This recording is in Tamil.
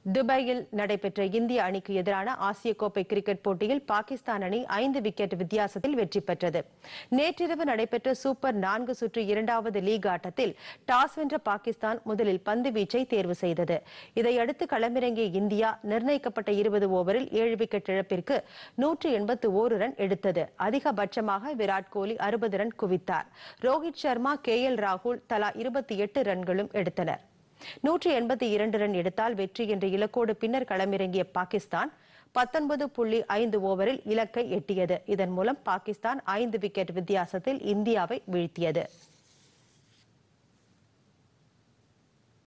துபாயில் நடைபெற்ற இந்திய அணிக்கு எதிரான ஆசிய கோப்பை கிரிக்கெட் போட்டியில் பாகிஸ்தான் அணி ஐந்து விக்கெட் வித்தியாசத்தில் வெற்றி பெற்றது நேற்றிரவு நடைபெற்ற சூப்பர் நான்கு சுற்று இரண்டாவது லீக் ஆட்டத்தில் டாஸ் வென்ற பாகிஸ்தான் முதலில் பந்து வீச்சை தேர்வு செய்தது இதையடுத்து களமிறங்கிய இந்தியா நிர்ணயிக்கப்பட்ட இருபது ஓவரில் ஏழு விக்கெட் இழப்பிற்கு நூற்று எண்பத்து ஓரு ரன் எடுத்தது அதிகபட்சமாக விராட் கோலி அறுபது ரன் குவித்தார் ரோஹித் சர்மா கே எல் ராகுல் தலா இருபத்தி எட்டு ரன்களும் எடுத்தனர் நூற்றி எண்பத்தி இரண்டு ரன் எடுத்தால் வெற்றி என்ற இலக்கோடு பின்னர் களமிறங்கிய பாகிஸ்தான் பத்தொன்பது புள்ளி ஐந்து ஓவரில் இலக்கை எட்டியது இதன் மூலம் பாகிஸ்தான் ஐந்து விக்கெட் வித்தியாசத்தில் இந்தியாவை வீழ்த்தியது